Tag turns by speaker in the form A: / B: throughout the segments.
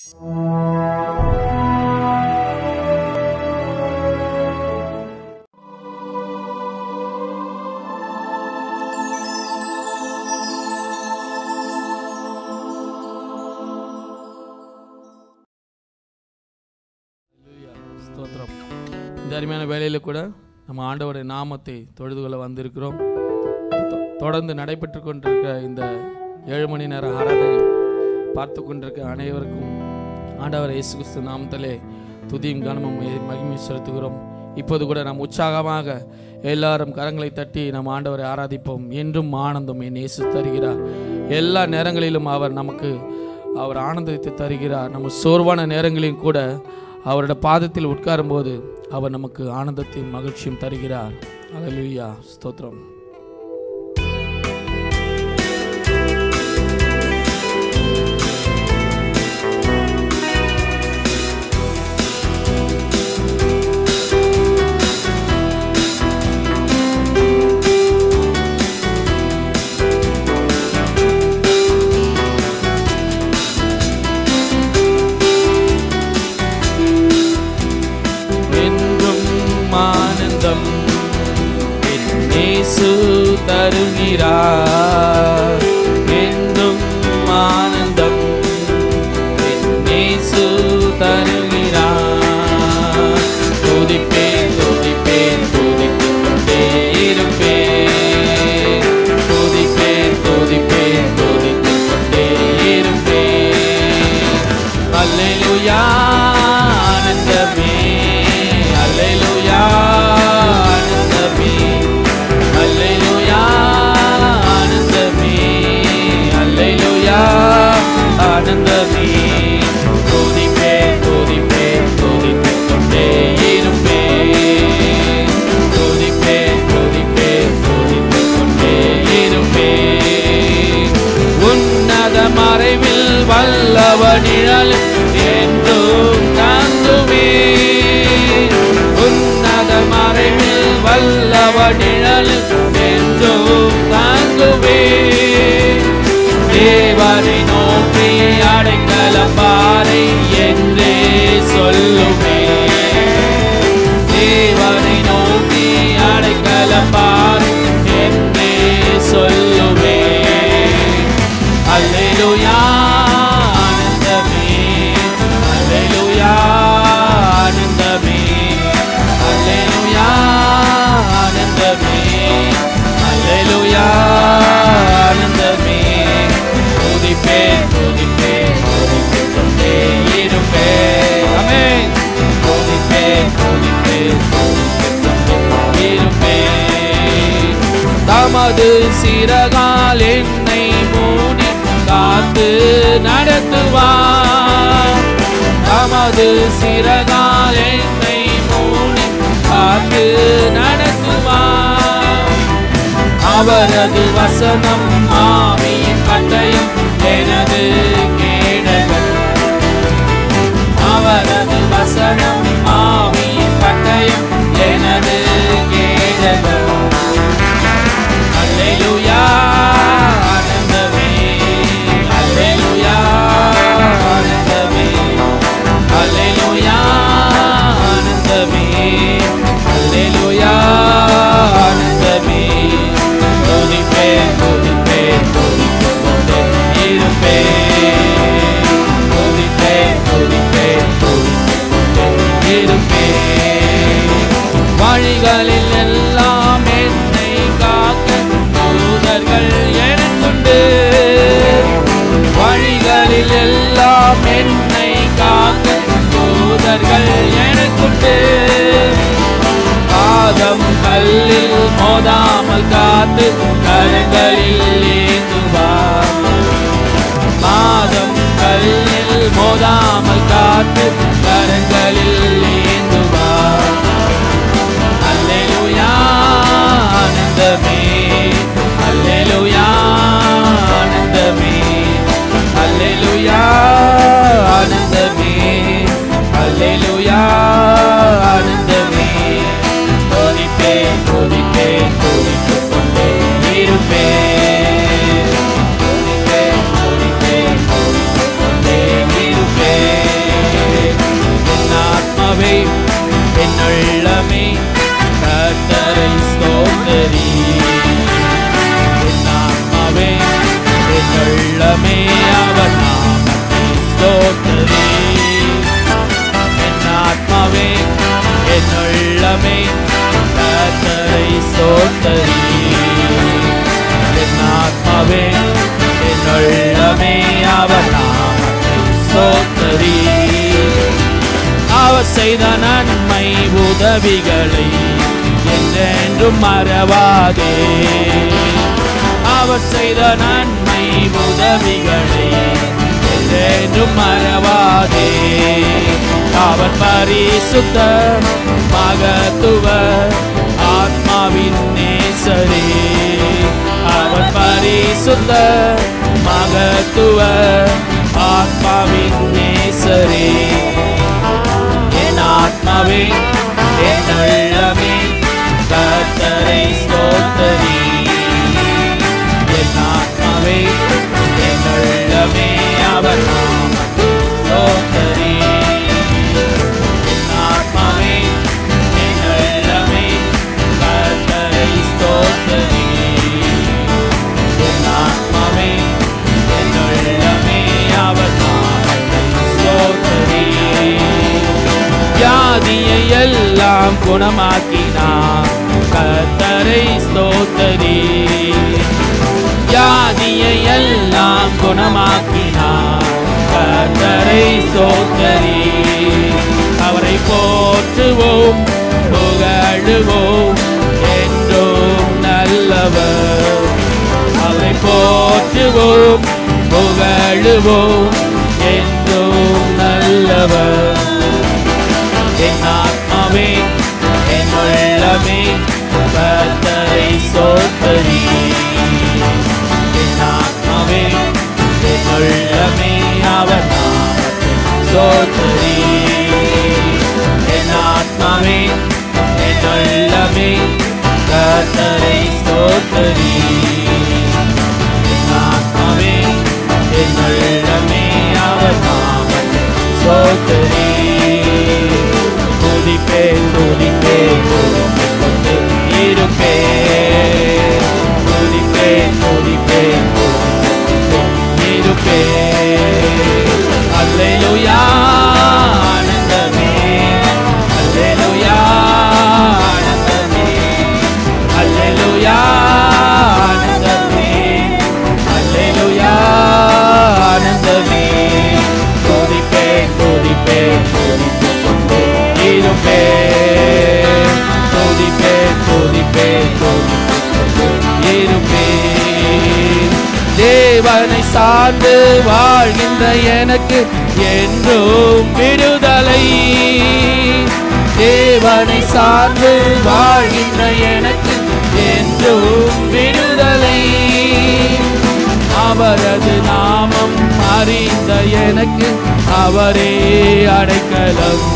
A: ஸ்தோத்திரம் இந்த அருமையான வேலையில் கூட நம்ம ஆண்டவருடைய நாமத்தை தொழுது கொள்ள வந்திருக்கிறோம் தொ- தொடர்ந்து நடைபெற்று கொண்டிருக்க இந்த ஏழு மணி நேர ஆராதனை பார்த்து கொண்டிருக்க அனைவருக்கும் ஆண்டவர் இயேசு கிறிஸ்து நாமத்திலே துதியும் கனமும் மகி- மகிமை செலுத்துகிறோம் இப்போது கூட நாம் உற்சாகமாக எல்லாரும் கரங்களை தட்டி நம் ஆண்டவரை ஆராதிப்போம் என்றும் ஆனந்தம் என் இயேசு தருகிறார் எல்லா நேரங்களிலும் அவர் நமக்கு அவர் ஆனந்தத்தை தருகிறார் நம்ம சோர்வான நேரங்களிலும் கூட அவரோட பாதத்தில் உட்காரும்போது அவர் நமக்கு ஆனந்தத்தையும் மகிழ்ச்சியும் தருகிறார் அல்லேலூயா ஸ்தோத்திரம் என்றும் ஆனந்தம் என் இயேசு தருகிறார் என்றும் ஆனந்தம் என் இயேசு தருகிறார் துதிப்பேன் துதிப்பேன் துதித்துக் கொண்டே இருப்பேன் துதிப்பேன் துதிப்பேன் துதித்துக் கொண்டே இருப்பேன் அல்லேலூயா ஆனந்தமே அல்லேலூயா ஆனந்தமே அல்லேலூயா ஆனந்தமே அல்லேலூயா ஆனந்தமே துதிப்பேன் துதிப்பேன் துதித்துக் கொண்டே இருப்பேன் துதிப்பேன் துதிப்பேன் துதித்துக் கொண்டே இருப்பேன் உன்னத மறைவில் வல்லவ நிழல் என்றும் தாங்குவே உன்னத மறைவில் வல்லவ நிழல் என்றும் தாங்குவே தேவனை நோக்கி அடைக்கலம் பாறை என்றே சொல்லுமே தேவனை நோக்கி அடைக்கலம் பாறை என்றே சொல்லுவே அல்லேலூயா ஆனந்தமே அல்லேலூயா ஆனந்தமே அல்லேலூயா ஆனந்தமே அல்லேலூயா ஆனந்தமே துதிப்பேன் துதிப்பேன் துதித்துக் கொண்டே இருப்பேன் ஆமென் துதிப்பேன் துதிப்பேன் துதித்துக் கொண்டே இருப்பேன் தமது சிறகால் என்னை மூடி காத்து நடத்துவார் தமது சிறகால் என்னை மூடி காத்து நடத்துவார் அவரது வசனம் ஆவியின் பட்டயம் எனது கேடகம் அவரது வசனம் ஆவியின் பட்டயம் எனது கேடகம் அல்லேலூயா ஆனந்தமே அல்லேலூயா ஆனந்தமே அல்லேலூயா ஆனந்தமே அல்லேலூயா ஆனந்தமே துதிப்பேன் துதிப்பேன் துதித்துக் கொண்டே இருப்பேன் துதிப்பேன் துதிப்பேன் துதித்துக் கொண்டே இருப்பேன் வழிகளில் எல்லாம் என்னை காக்க தூதர்கள் எனக்குண்டு வழிகளில் எல்லாம் என்னை காக்க தூதர்கள் எனக்குண்டு பாதம் கல்லில் மோதாமல் காத்து கரங்களில் ஏந்துவார் பாதம் கல்லில் மோதாமல் காத்து கரங்களில் ஏந்துவார் அல்லேலூயா ஆனந்தமே அல்லேலூயா ஆனந்தமே அல்லேலூயா ஆனந்தமே அல்லேலூயா ஆனந்தமே துதிப்பேன் துதிப்பேன் துதித்துக் கொண்டே இருப்பேன் துதிப்பேன் துதிப்பேன் துதித்துக் கொண்டே இருப்பேன் அவர் நாமத்தை ஸ்தோத்தரி என் ஆத்மாவே என் உள்ளமே கர்த்தரை ஸ்தோத்தரி என் ஆத்மாவே என் உள்ளமே அவர் நாமத்தை ஸ்தோத்தரி அவர் செய்த நன்மை உதவிகளை என்றென்றும் மறவாதே அவர் செய்த நன்மை உதவிகளை என்றென்றும் மறவாதே அவர் பரிசுத்த மகத்துவ ஆத்மாவின் நேசரே அவர் பரிசுத்த மகத்துவ ஆத்மாவின் நேசரே என் ஆத்மாவே என் உள்ளமே கர்த்தரை ஸ்தோத்தரி என் ஆத்மாவே என் உள்ளமே அவர் நாமத்தை ஸ்தோத்தரி என் ஆத்மாவே என் உள்ளமே கர்த்தரை ஸ்தோத்தரி என் ஆத்மாவே என் உள்ளமே அவர் நாமத்தை ஸ்தோத்தரி வியாதியை எல்லாம் குணமாக்கினார் கர்த்தரை ஸ்தோத்தரி வியாதியை எல்லாம் குணமாக்கினார் கர்த்தரை ஸ்தோத்தரி அவரை போற்றுவோம் புகழுவோம் என்றும் நல்லவர் அவரை போற்றுவோம் புகழுவோம் என்றும் நல்லவர் என் ஆத்மாவே என் உள்ளமே கர்த்தரை சோத்தரி என் ஆத்மாவே என் உள்ளமே அவர் நாமத்தை சோத்தரி என் ஆத்மாவே என் உள்ளமே கர்த்தரை சோத்தரி என் ஆத்மாவே என் உள்ளமே அவர் நாமத்தை சோத்தரி துதிப்பேன் துதிப்பேன் துதித்துக் கொண்டு இருப்பேன் துதிப்பேன் துதிப்பேன் துதித்துக் கொண்டு இருப்பேன் அல்லேலூயா ஆனந்தமே அல்லேலூயா ஆனந்தமே அல்லேலூயா ஆனந்தமே அல்லேலூயா ஆனந்தமே துதிப்பேன் துதிப்பேன் துதித்துக் கொண்டு இருப்பேன் துதிப்பேன் துதிப்பேன் துதித்துக் கொண்டு இருப்பேன் தேவனை சார்ந்து வாழ்கின்ற எனக்கு என்றும் விடுதலை தேவனை சார்ந்து வாழ்கின்ற எனக்கு என்றும் விடுதலை அவரது நாமம் அறிந்த எனக்கு அவரே அடைக்கலம்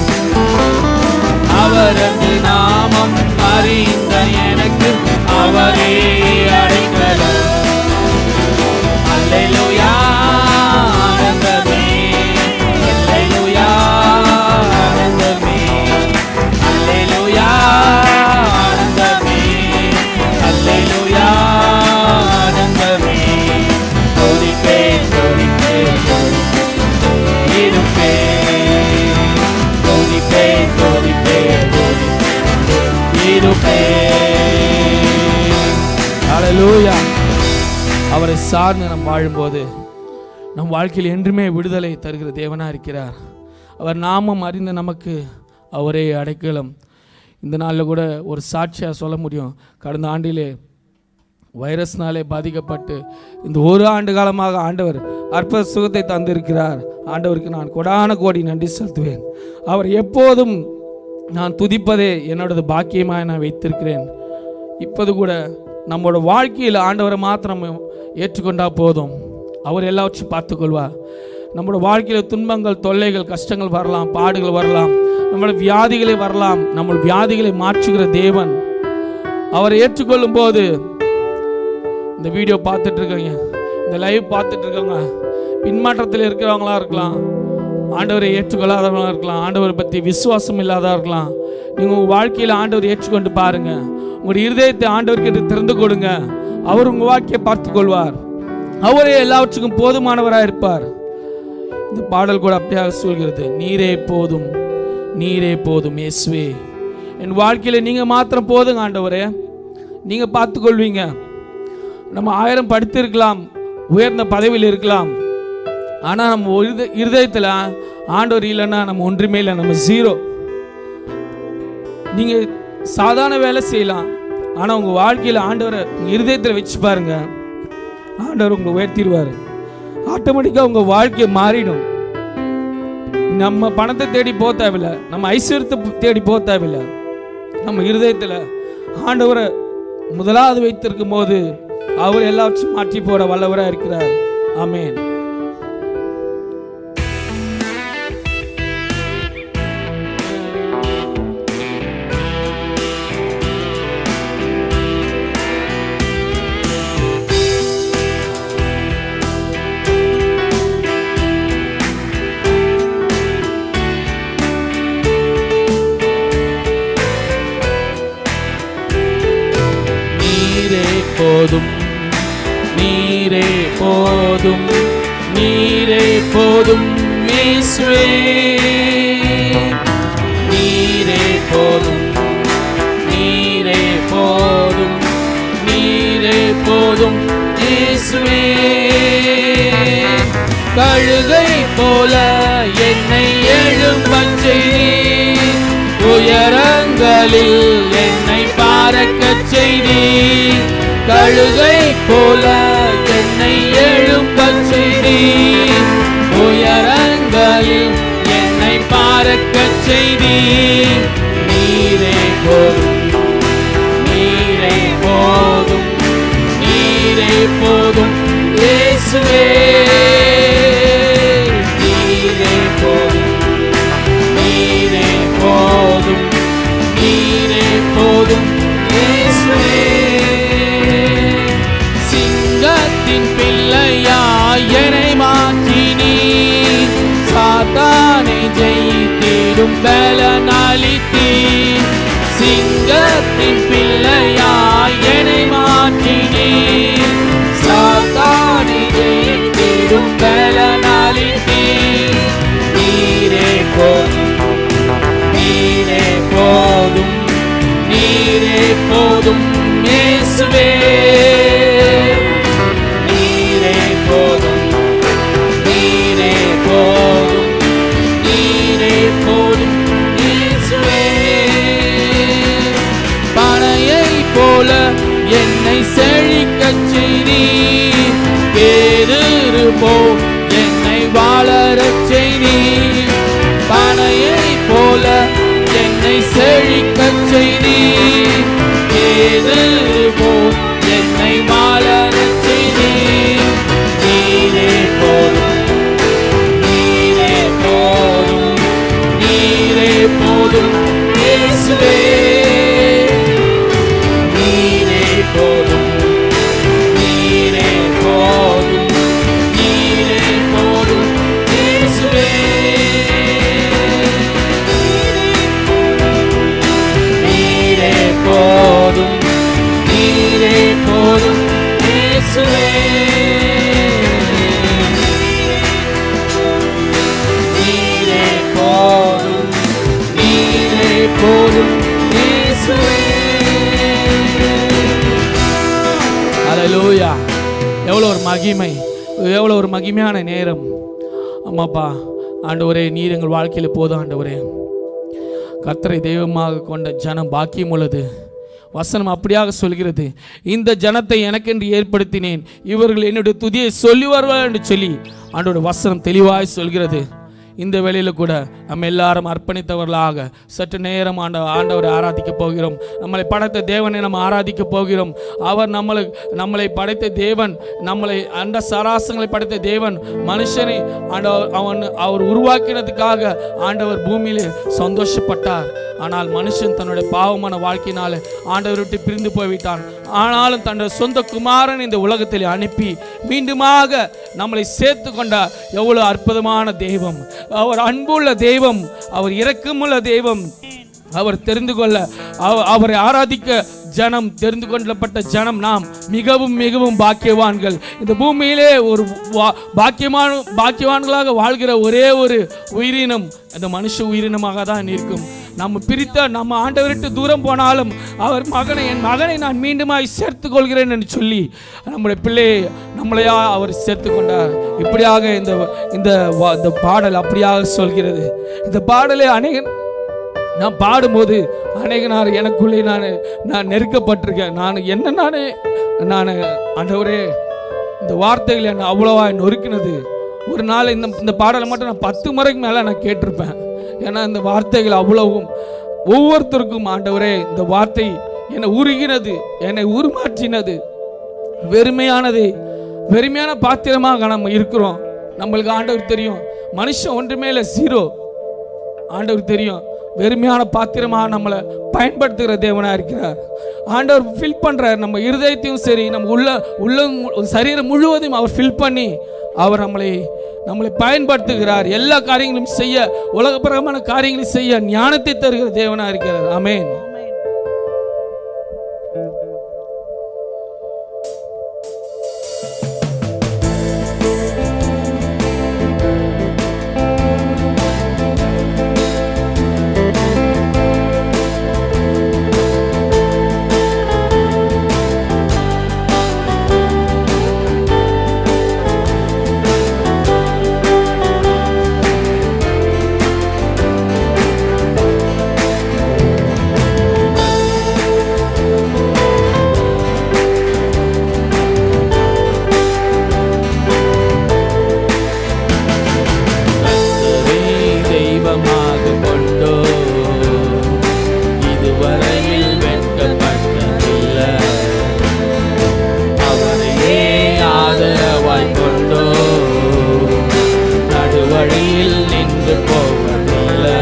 A: அவரது நாமம் அறிந்த எனக்கு அவரே அடைக்கலம் அல்லேலூயா ஆனந்தமே அல்லேலூயா ஆனந்தமே அல்லேலூயா ஆனந்தமே அல்லேலூயா ஆனந்தமே துதிப்பேன் துதிப்பேன் துதிப்பேன் இருப்பேன் துதிப்பேன் துதிப்பேன் துதிப்பேன் இருப்பேன் ஹalleluya அவரை சார்ந்து நாம் வாழும்போது நம் வாழ்க்கையில் என்றுமே விடுதலை தருகிற தேவனாக இருக்கிறார் அவர் நாமம் அறிந்த நமக்கு அவரே அடைக்கலம் இந்த நாளில் கூட ஒரு சாட்சியாக சொல்ல முடியும் கடந்த ஆண்டிலே வைரஸ்னாலே பாதிக்கப்பட்டு இந்த ஒரு ஆண்டு காலமாக ஆண்டவர் அற்ப சுகத்தை தந்திருக்கிறார் ஆண்டவருக்கு நான் கொடான கோடி நன்றி செலுத்துவேன் அவர் எப்போதும் நான் துதிப்பதே என்னோடது பாக்கியமாக நான் வைத்திருக்கிறேன் இப்போது கூட நம்மளோட வாழ்க்கையில் ஆண்டவரை மாத்திரம் ஏற்றுக்கொண்டா போதும் அவர் எல்லாவற்றையும் பார்த்துக்கொள்வார் நம்மளோட வாழ்க்கையில் துன்பங்கள் தொல்லைகள் கஷ்டங்கள் வரலாம் பாடுகள் வரலாம் நம்மளோட வியாதிகளை வரலாம் நம்மளோட வியாதிகளை மாற்றுகிற தேவன் அவரை ஏற்றுக்கொள்ளும் போது இந்த வீடியோ பார்த்துட்டு இருக்கீங்க இந்த லைவ் பார்த்துட்டு இருக்கவங்க பின்மாற்றத்தில் இருக்கிறவங்களா இருக்கலாம் ஆண்டவரை ஏற்றுக்கொள்ளாதவங்களா இருக்கலாம் ஆண்டவரை பற்றி விசுவாசம் இல்லாதா இருக்கலாம் நீங்கள் உங்கள் வாழ்க்கையில் ஆண்டவரை ஏற்றுக்கொண்டு பாருங்க உங்களுடைய இருதயத்தை ஆண்டவருக்கு என்று திறந்து கொடுங்க அவர் உங்கள் வாழ்க்கையை பார்த்து கொள்வார் அவரே எல்லாவற்றுக்கும் போதுமானவராக இருப்பார் இந்த பாடல் கூட அப்படியாக சொல்கிறது நீரே போதும் நீரே போதும் இயேசுவே என் வாழ்க்கையில நீங்க மாத்திரம் போதுங்க ஆண்டவரே நீங்க பார்த்துக்கொள்வீங்க நம்ம ஆயிரம் படித்திருக்கலாம் உயர்ந்த பதவியில் இருக்கலாம் ஆனா நம்ம இருத- இருதயத்துல ஆண்டவர் இல்லைன்னா நம்ம ஒன்றுமே இல்லை நம்ம ஜீரோ நீங்க சாதாரண வேலை செய்யலாம் ஆனா உங்க வாழ்க்கையில ஆண்டவரை உங்க இருதயத்துல வச்சு பாருங்க ஆண்டவர் உங்களை உயர்த்திடுவார் ஆட்டோமேட்டிக்காக உங்கள் வாழ்க்கை மாறிடும் நம்ம பணத்தை தேடி போக தேவையில்ல நம்ம ஐஸ்வர்யத்தை தேடி போக தேவையில்ல நம்ம இருதயத்தில் ஆண்டவரை முதலாவது வைத்திருக்கும் போது அவர் எல்லாவற்றையும் மாற்றி போட வல்லவராக இருக்கிறார் ஆமென் நீரே போதும் நீரே போதும் நீரே போதும் இயேசுவே நீரே போதும் நீரே போதும் நீரே போதும் இயேசுவே கழுகை போல என்னை எழும்பச் செய்தீர் உயரங்களில் என்னை பார்க்கச் செய்தீர் கழுகை போல என்னை எழும்பச் செய்தீர் உயரங்களில் என்னை பார்க்கச் செய்தீர் நீரே போதும் நீரே போதும் நீரே போதும் இயேசுவே நீரே போதும் நீரே போதும் நீரே போதும் இயேசுவே சிங்கத்தின் பிள்ளையாய் என்னை மாற்றினீ சாத்தானை ஜெயித்திடும் பலனாளித்தீ சிங்கத்தின் பிள்ளையாய் என்னை மாற்றினீ சாத்தானை ஜெயித்திடும் பலனாளித்தீ நீரே போதும் நீரே போதும் நீரே போதும் இயேசுவே நீரே போதும் நீரே போதும் நீரே போதும் இயேசுவே பனையை போல என்னை செழிக்கச் செய்தீர் பேரு போ என்னை வாழறச் செய்தீர் பனையை போல என்னை செழிக்கச் செய்தீர் பேரு போ என்னை வாழறச் செய்தீர் நீரே போதும் நீரே போதும் நீரே போதும் இயேசுவே நீரே போதும் நீரே போதும் நீரே போதும் இயேசுவே நீரே போதும் நீரே போதும் இயேசுவே நீரே போதும் நீரே போதும் இயேசுவே ஹalleluya எவ்வளோ ஒரு மகிமை எவ்வளோ ஒரு மகிமையான நேரம் அம்மாப்பா ஆண்டவரே நீர் எங்கள் வாழ்க்கையில் போதும் ஆண்டவரே கர்த்தரை தெய்வமாக கொண்ட ஜனம் பாக்கியம் உள்ளது வசனம் அப்படியாக சொல்கிறது இந்த ஜனத்தை எனக்கென்று ஏற்படுத்தினேன் இவர்கள் என்னுடைய துதியை சொல்லி வருவார் என்று சொல்லி ஆண்டோட வசனம் தெளிவாய் சொல்கிறது இந்த வேளையில கூட நம்ம எல்லாரும் அர்ப்பணித்தவர்களாக சற்று நேரம் ஆண்ட ஆண்டவரை ஆராதிக்க போகிறோம் நம்மளை படைத்த தேவனை நம்ம ஆராதிக்க போகிறோம் அவர் நம்மளை நம்மளை படைத்த தேவன் நம்மளை அந்த சராசங்களை படைத்த தேவன் மனுஷனை ஆண்டவர் அவன் அவர் உருவாக்கினதுக்காக ஆண்டவர் பூமியிலே சந்தோஷப்பட்டார் ஆனால் மனுஷன் தன்னுடைய பாவமான வாழ்க்கையினால ஆண்டவரை விட்டு பிரிந்து போய்விட்டான் ஆனாலும் தன்னுடைய சொந்த குமாரன் இந்த உலகத்தில் அனுப்பி மீண்டுமாக நம்மளை சேர்த்து கொண்டார் எவ்வளவு அற்புதமான தெய்வம் அவர் அன்புள்ள தெய்வம் அவர் இரக்கமுள்ள தெய்வம் அவர் தெரிந்து கொள்ள அவ- அவரை ஆராதிக்க ஜனம் தெரிந்து கொள்ளப்பட்ட ஜனம் நாம் மிகவும் மிகவும் பாக்கியவான்கள் இந்த பூமியிலே ஒரு வா- பாக்கியமான பாக்கியவான்களாக வாழ்கிற ஒரே ஒரு உயிரினம் அந்த மனுஷ உயிரினமாக தான் இருக்கும் நம்ம பிரித்த நம்ம ஆண்டவர்கிட்ட தூரம் போனாலும் அவர் மகனை என் மகனை நான் மீண்டுமாய் சேர்த்து கொள்கிறேன் என்று சொல்லி நம்முடைய பிள்ளையை நம்மளையா அவர் சேர்த்து கொண்டார் இப்படியாக இந்த இந்த வா- இந்த பாடல் அப்படியாக சொல்கிறது இந்த பாடலை அநேக நான் பாடும்போது அநேக நாள் எனக்குள்ளே நான் நான் நெருக்கப்பட்டிருக்கேன் நான் என்ன நானே நான் ஆண்டவரே இந்த வார்த்தைகள் என்னை அவ்வளோவா நொறுக்கினது ஒரு நாள் இந்த இந்த பாடலை மட்டும் நான் பத்து முறைக்கு மேலே நான் கேட்டிருப்பேன் ஏன்னா இந்த வார்த்தைகள் அவ்வளவும் ஒவ்வொருத்தருக்கும் ஆண்டவரே இந்த வார்த்தை என்னை உருகினது என்னை உருமாற்றினது வெறுமையானது வெறுமையான பாத்திரமாக நம்ம இருக்கிறோம் நம்மளுக்கு ஆண்டவர் தெரியும் மனுஷன் ஒன்றுமே இல்லை ஜீரோ ஆண்டவர் தெரியும் வெறுமையான பாத்திரமா நம்மளை பயன்படுத்துகிற தேவனா இருக்கிறார் ஆண்டவர் ஃபில் பண்றார் நம்ம இருதயத்தையும் சரி நம்ம உள்ள உள்ள சரீரம் முழுவதையும் அவர் ஃபில் பண்ணி அவர் நம்மளை நம்மளை பயன்படுத்துகிறார் எல்லா காரியங்களும் செய்ய உலகப்பிரகமான காரியங்களை செய்ய ஞானத்தை தருகிற தேவனா இருக்கிறார் ஆமென் கர்த்தரை தெய்வமாக கொண்டோ இதுவரையில் வெட்கப்பட்டதில்லை அவரையே ஆதரவாய் கொண்டோ நடுவழியில் நின்று போவதில்லை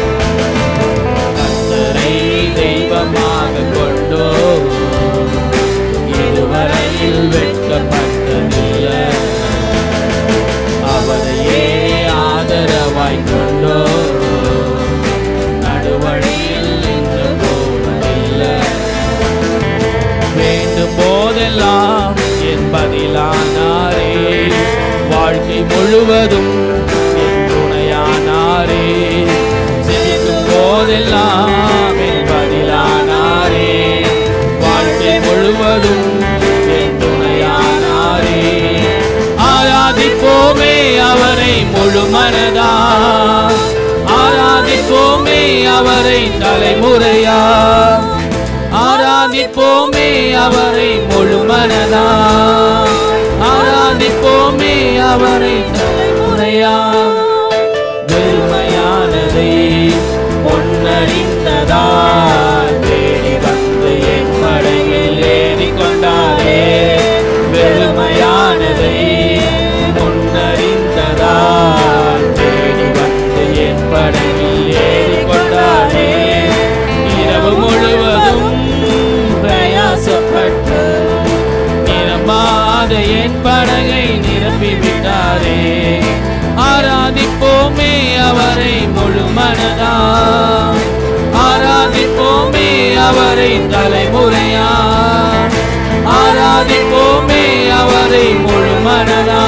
A: கர்த்தரை தெய்வமாக கொண்டோ இதுவரையில் வெட்கப்பட்டதில்லை அவரையே ஆதரவாய் கொண்டோ நடுவழியில் நின்று போவதில்லை வேண்டும் போதெல்லாம் என் பதிலானாரே வாழ்க்கை முழுவதும் என் துணையானாரே ஜெபிக்கும் போதெல்லாம் என் பதிலானாரே வாழ்க்கை முழுவதும் என் துணையானாரே ஆராதிப்போமே அவரை முழு மனதா ஆராதிப்போமே அவரை தலைமுறையா ஆராதிப்போமே அவரை முழு மனதா ஆராதிப்போமே அவரை தலைமுறையா வெறுமையானதை முன்னறிந்ததா தேடி வந்து என் படையில் ஏறி கொண்டாரே வெறுமையானதை முன்னறிந்ததா தேடி வந்து என் படையில் ஏறி கொண்டாரே இரவு முழுவதும் பிரயாசப்பட்டு நிரம்பாத என் படகை நிரப்பி விட்டாரே ஆராதிப்போமே அவரை முழு மனதா ஆராதிப்போமே அவரை தலைமுறையா ஆராதிப்போமே அவரை முழு மனதா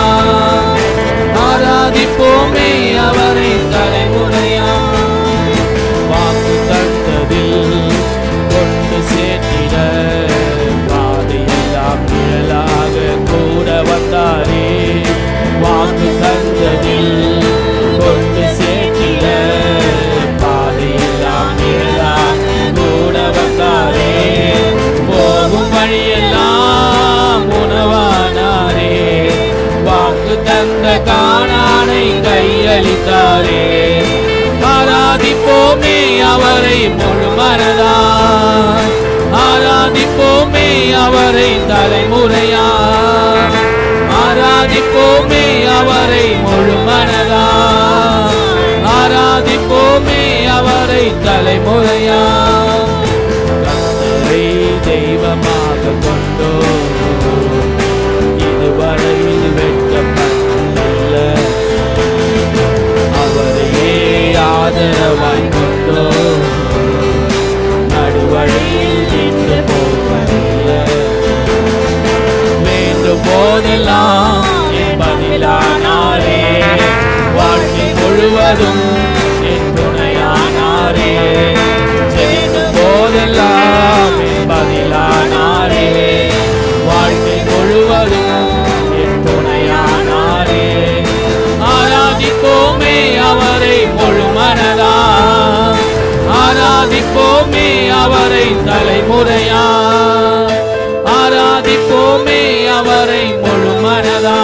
A: ஆராதிப்போமே அவரை தலைமுறையா வாக்கு தந்ததில் கொண்டு சேர்த்திட பாதையெல்லாம் நிழலாக கூட வந்தாரே வாக்கு தந்ததில் கொண்டு சேர்த்திட பாதையெல்லாம் நிழலாக கூட வந்தாரே போகும் வழியெல்லாம் உணவானாரே வாக்கு தந்த காணானை கையளித்தாரே ஆராதிப்போமே அவரை முழு மனதா ஆராதிப்போமே அவரை தலைமுறையா ஆராதிப்போமே அவரை முழு மனதா ஆராதிப்போமே அவரை தலைமுறையா கர்த்தரை தெய்வமாக கொண்டோ இதுவரையில் வெட்கப்பட்டுள்ள அவரையே ஆதரவாய் கொண்டோ ஆராதிப்போமே அவரை தலைமுறையா ஆராதிப்போமே அவரை முழு மனதா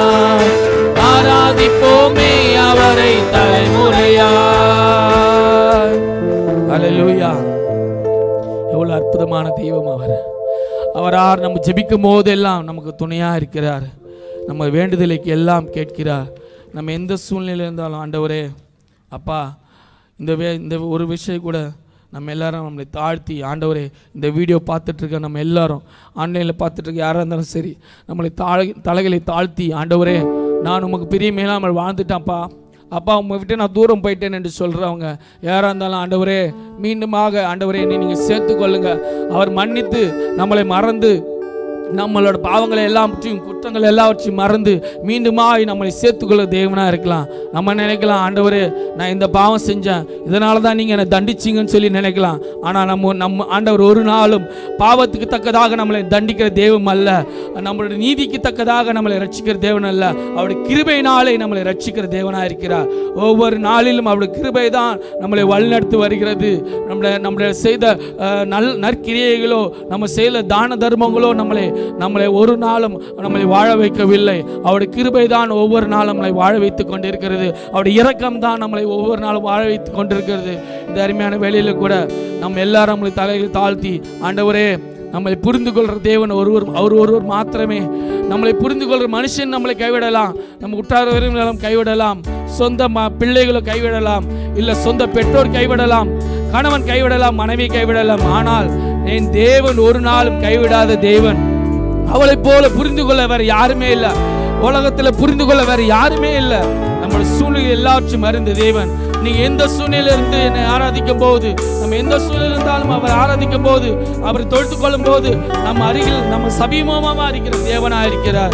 A: ஆராதிப்போமே அவரை தலைமுறையா அல்லேலூயா எவ்வளவு அற்புதமான தெய்வம் அவர் அவரார் நம்ம ஜெபிக்கும் போதெல்லாம் நமக்கு துணையாக இருக்கிறார் நம்ம வேண்டுதலைக்கு எல்லாம் கேட்கிறார் நம்ம எந்த சூழ்நிலையில் இருந்தாலும் ஆண்டவரே அப்பா இந்த வே இந்த ஒரு விஷயம் கூட நம்ம எல்லாரும் நம்மளை தாழ்த்தி ஆண்டவரே இந்த வீடியோ பார்த்துட்டு இருக்க நம்ம எல்லாரும் ஆன்லைனில் பார்த்துட்டு இருக்க யாராக இருந்தாலும் சரி நம்மளை தாழ தலைகளை தாழ்த்தி ஆண்டவரே நான் உமக்கு பெரிய மேலாமல் வாழ்ந்துட்டேன்ப்பா அப்பா உங்க விட்டு நான் தூரம் போயிட்டேன் என்று சொல்கிறவங்க யாராக இருந்தாலும் ஆண்டவரே மீண்டுமாக ஆண்டவரே என்னை நீங்கள் சேர்த்துக்கொள்ளுங்க அவர் மன்னித்து நம்மளை மறந்து நம்மளோட பாவங்களை எல்லாவற்றையும் குற்றங்கள் எல்லாவற்றையும் மறந்து மீண்டுமாய் நம்மளை சேர்த்துக்கொள்ள தேவனாக இருக்கலாம் நம்ம நினைக்கலாம் ஆண்டவரே நான் இந்த பாவம் செஞ்சேன் இதனால தான் நீங்கள் என்னை தண்டிச்சிங்கன்னு சொல்லி நினைக்கலாம் ஆனால் நம்ம நம்ம ஆண்டவர் ஒரு நாளும் பாவத்துக்கு தக்கதாக நம்மளை தண்டிக்கிற தெய்வம் அல்ல நம்மளுடைய நீதிக்கு தக்கதாக நம்மளை ரட்சிக்கிற தேவன் அல்ல அவருடைய கிருபையினாலே நம்மளை ரட்சிக்கிற தேவனாக இருக்கிறார் ஒவ்வொரு நாளிலும் அவருடைய கிருபை தான் நம்மளை வழிநடத்தி வருகிறது நம்மளை நம்மளை செய்த அஹ், நல் நற்கிரியைகளோ நம்ம செய்த தான தர்மங்களோ நம்மளை நம்மளை ஒரு நாளும் நம்மளை வாழ வைக்கவில்லை அவருடைய கிருபை தான் ஒவ்வொரு நாளும் நம்மளை வாழ வைத்து கொண்டிருக்கிறது அவருடைய இரக்கம் தான் நம்மளை ஒவ்வொரு நாளும் வாழ வைத்து கொண்டிருக்கிறது இந்த அருமையான வேலையில கூட நம்ம எல்லாரும் நம்மளை தலையில் தாழ்த்தி ஆண்டவரே நம்மளை புரிந்து கொள்கிற தேவன் ஒருவர் அவர் ஒருவர் மாத்திரமே நம்மளை புரிந்து கொள்கிற மனுஷன் நம்மளை கைவிடலாம் நம்ம உற்றாரவர்களும் கைவிடலாம் சொந்த ம பிள்ளைகளை கைவிடலாம் இல்லை சொந்த பெற்றோர் கைவிடலாம் கணவன் கைவிடலாம் மனைவி கைவிடலாம் ஆனால் என் தேவன் ஒரு நாளும் கைவிடாத தேவன் அவளை போல புரிந்து கொள்ள வேற யாருமே இல்லை உலகத்துல புரிந்து கொள்ள வேற யாருமே இல்லை நம்மளோட சூழ்நிலை எல்லாவற்றையும் அறிந்த தேவன் நீங்க எந்த சூழ்நிலையில இருந்து என்னை ஆராதிக்கும் போது நம்ம எந்த சூழ்நிலை இருந்தாலும் அவர் ஆராதிக்கும் போது அவரை தொழுத்து கொள்ளும் போது நம்ம அருகில் நம்ம சபீமமா இருக்கிற தேவனா இருக்கிறார்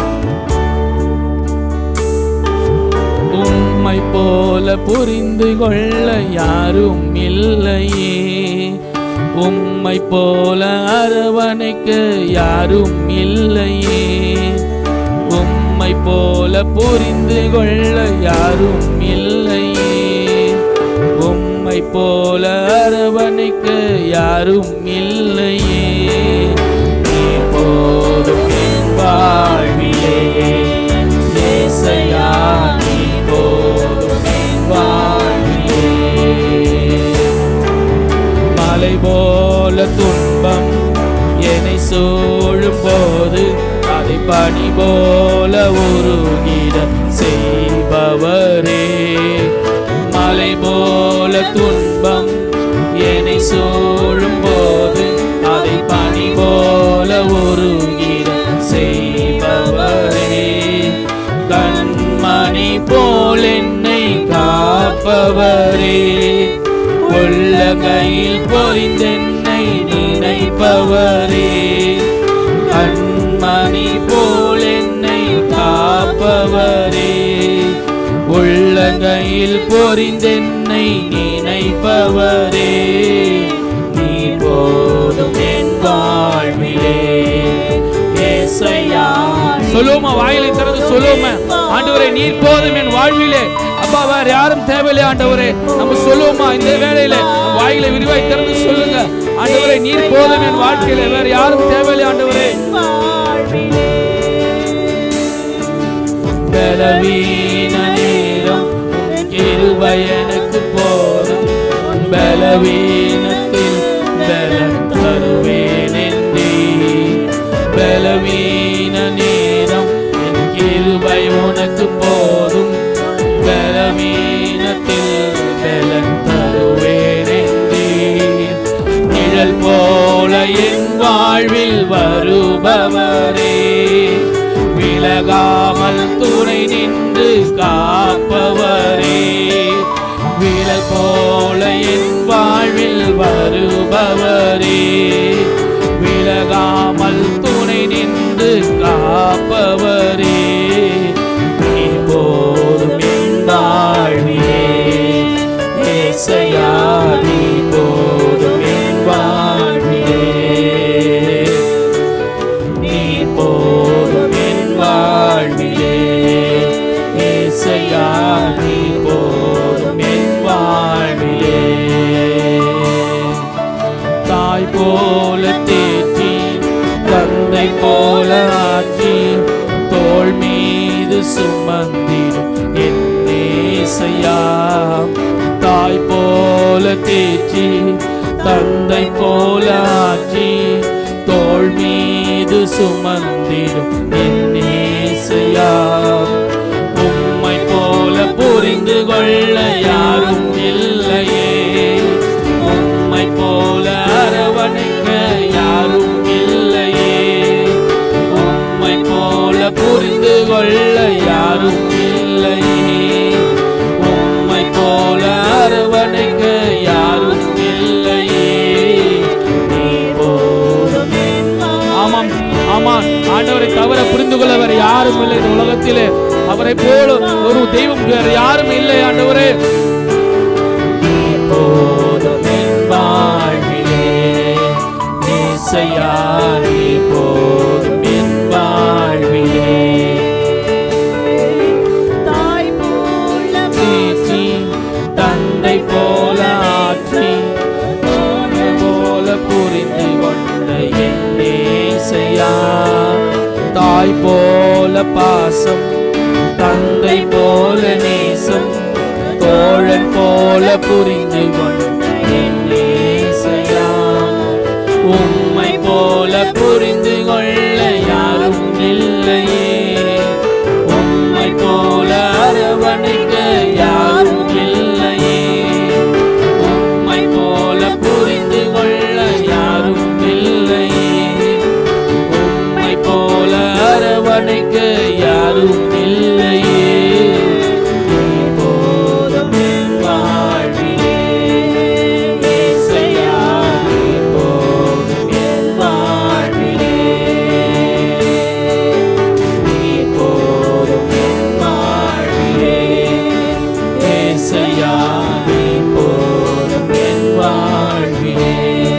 A: உம்மை போல புரிந்து கொள்ள யாரும் இல்லையே உம்மை போல அரவணைக்க யாரும் இல்லையே உம்மை போல புரிந்து கொள்ள யாரும் இல்லையே உம்மை போல அரவணைக்க யாரும் இல்லையே நீ போதும் என் வாழ்விலே ஏசையா நீ போதும் என் வாழ்விலே மலை போல துன்பம் என்னை சூழும் போது அதை பனி போல உருகிட செய்பவரே மலை போல துன்பம் என்னை சூழும் போது அதை பனி போல உருகிட செய்பவரே கண்மணி போல் என்னை காப்பவரே உள்ள கையில் பொறிந்தென்னை நினைப்பவரே கண்மணி போல் என்னை காப்பவரே உள்ளங்கையில் பொறிந்தென்னை நினைப்பவரே நீ போதும் என் வாழ்விலே ஏசையா சொல்லுவோமா வாயிலை திறந்து சொல்லுவோமா ஆண்டவரே நீர் போதும் என் வாழ்விலே அப்பா வேற யாரும் தேவையில்லை ஆண்டவரே நம்ம சொல்லுவோமா இந்த வேளையில நம்ம வாயிலை விரிவாய் திறந்து சொல்லுங்க ஆண்டவரே நீர் போதும் என் வாழ்க்கையில வேற யாரும் தேவையில்லை ஆண்டவரே பலவீன நேரம் உம் கிருபை எனக்கு போதும் பலவீனத்தில் பலன் தருவேன் என்றே பலவீன நேரம் என் கிருபை உனக்கு போதும் பலவீனத்தில் பலன் தருவேன் என்றே நிழல் போல என் வாழ்வில் வருபவரே விலகாமல் துணை நின்று காப்பவரே விழல் போல என் வாழ்வில் வருபவரே விலகாமல் துணை நின்று காப்பவரே நீ போதும் என் வாழ்விலே ஏசையா நீ போதும் என் வாழ்விலே நீ போதும் என் வாழ்விலே ஏசையா ஏசையா தாய் போல தேற்றி தந்தை போல ஆற்றி தோள் மீது சுமந்திடும் என் ஏசையா உம்மை போல புரிந்து கொள்ள யாரும் இல்லையே உம்மை போல அரவணைக்க யாரும் இல்லையே உம்மை போல புரிந்து கொள்ள யாரும் இல்லையே உம்மை போல அரவணைக்க யாரும் இல்லையே நீ போதும் ஆமாம் ஆமாம் ஆண்டவரை தவிர புரிந்து கொள்ள வேற யாரும் இல்லை இந்த உலகத்திலே அவரை போல ஒரு தெய்வம் வேற யாரும் இல்லை ஆண்டவரே நீ போதும் என் வாழ்விலே இசையா நீ போதும் என் வாழ்விலே
B: தாய் போல
A: பேசி தந்தை போல ஆற்றி தோழி போல புரிந்து கொண்ட என்னேசையா தாய் போல பாசம் தந்தை போல நேசம் தோழன் போல புரிந்து கொண்ட என்னேசையா உம்மை போல புரிந்து கொள்ள யாரும் இல்லையே உம்மை போல அரவணைக்க யாரும் இல்லையே உம்மை போல புரிந்து கொள்ள யாரும் இல்லையே உம்மை போல அரவணைக்க யாரும் இல்லையே நீ போதும் என் வாழ்விலே. இயேசையா, நீ போதும் என் வாழ்விலே. நீ போதும் என் வாழ்விலே. இயேசையா, நீ போதும் என் வாழ்விலே.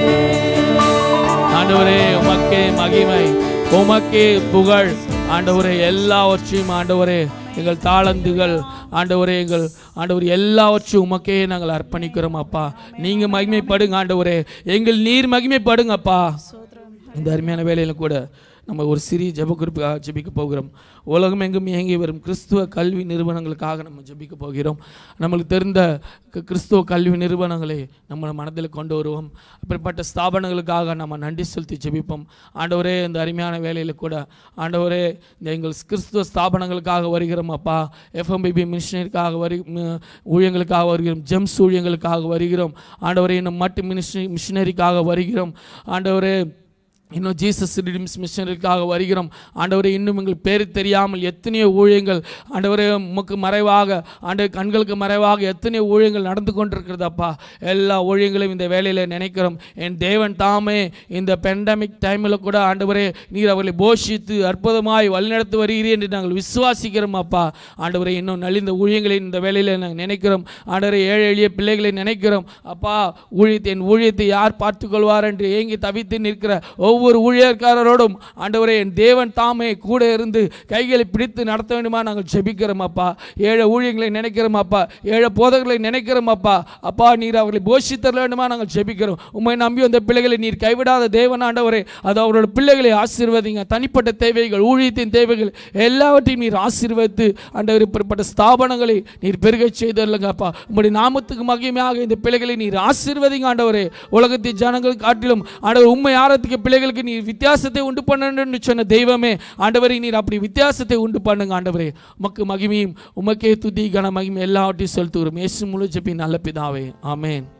A: ஆண்டவரே உமக்கே மகிமை உமக்கே புகழ் ஆண்டவரே எல்லாவற்றையும் ஆண்டவரே எங்கள் தாளந்துகள் ஆண்டவரே எங்கள் ஆண்டவர் எல்லாவற்றையும் உமக்கே நாங்கள் அர்ப்பணிக்கிறோம் அப்பா நீங்க மகிமைப்படுங்க ஆண்டவரே எங்கள் நீர் மகிமைப்படுங்க அப்பா இந்த அருமையான வேலையில கூட நம்ம ஒரு சிறிய ஜெப குறிப்புக்காக ஜெபிக்க போகிறோம் உலகம் எங்கும் இயங்கி வரும் கிறிஸ்துவ கல்வி நிறுவனங்களுக்காக நம்ம ஜெபிக்க போகிறோம் நம்மளுக்கு தெரிந்த க- கிறிஸ்துவ கல்வி நிறுவனங்களை நம்ம மனதில் கொண்டு வருவோம் அப்படிப்பட்ட ஸ்தாபனங்களுக்காக நம்ம நன்றி செலுத்தி ஜெபிப்போம் ஆண்டவரே இந்த அருமையான வேலையில் கூட ஆண்டவரே இந்த எங்கள் கிறிஸ்துவ ஸ்தாபனங்களுக்காக வருகிறோம் அப்பா எஃப்எம்பிபி மிஷினரிக்காக வரு ம- ஊழியங்களுக்காக வருகிறோம் ஜெம்ஸ் ஊழியங்களுக்காக வருகிறோம் ஆண்டவரே இன்னும் மட்டு மினிஸ்ட்ரி மிஷினரிக்காக வருகிறோம் ஆண்டவரே இன்னும் ஜீசஸ் ரிடிம்ஸ் மிஷனரிக்காக வருகிறோம் ஆண்டவரே இன்னும் எங்களுக்கு பேர் தெரியாமல் எத்தனையோ ஊழியங்கள் ஆண்டவரே உமக்கு மறைவாக ஆண்டவர் கண்களுக்கு மறைவாக எத்தனையோ ஊழியங்கள் நடந்து கொண்டிருக்கிறது அப்பா எல்லா ஊழியங்களையும் இந்த வேலையில் நினைக்கிறோம் என் தேவன் தாமே இந்த பெண்டமிக் டைமில் கூட ஆண்டவரே நீர் அவர்களை போஷித்து அற்புதமாய் வழிநடத்தி வருகிறீர் என்று நாங்கள் விசுவாசிக்கிறோம் அப்பா ஆண்டவரே இன்னும் நலிந்த ஊழியங்களை இந்த வேலையில் நாங்கள் நினைக்கிறோம் ஆண்டவரே ஏழை எளிய பிள்ளைகளை நினைக்கிறோம் அப்பா ஊழியத்தை என் ஊழியத்தை யார் பார்த்துக்கொள்வார் என்று ஏங்கி தவித்து நிற்கிற ஒவ்வொரு ஊழியர்காரரோடும் ஆண்டவரே என் தேவன் தாமே கூட இருந்து கைகளை பிடித்து நடத்த வேண்டுமா நாங்கள் ஜெபிக்கிறோம் அப்பா ஏழை ஊழியங்களை நினைக்கிறோம் அப்பா ஏழை போதகர்களை நினைக்கிறோம் அப்பா அப்பா நீர் அவர்களை போஷித்தர வேண்டுமா நாங்கள் ஜெபிக்கிறோம் உண்மை நம்பி வந்த பிள்ளைகளை நீர் கைவிடாத தேவன் ஆண்டவரே அது அவரோட பிள்ளைகளை ஆசீர்வதிங்க தனிப்பட்ட தேவைகள் ஊழியத்தின் தேவைகள் எல்லாவற்றையும் நீர் ஆசீர்வதித்து ஆண்டவர் இப்படிப்பட்ட ஸ்தாபனங்களை நீர் பெருகச் செய்தருங்க அப்பா உங்களுடைய நாமத்துக்கு மகிமையாக இந்த பிள்ளைகளை நீர் ஆசீர்வதிங்க ஆண்டவரே உலகத்தின் ஜனங்கள் காட்டிலும் ஆண்டவர் உண்மை ஆரத்துக்கு பிள்ளைகளுக்கு நீர் வித்தியாசத்தை உண்டு பண்ணணும்னு சொன்ன தெய்வமே ஆண்டவரை நீர் அப்படி வித்தியாசத்தை உண்டு பண்ணுங்க ஆண்டவரே உமக்கு மகிமையும் உமக்கே துதி கன மகிமை எல்லாவற்றையும் செலுத்துகிறோம் இயேசு முழு ஜெபின் நல்ல பிதாவே ஆமென்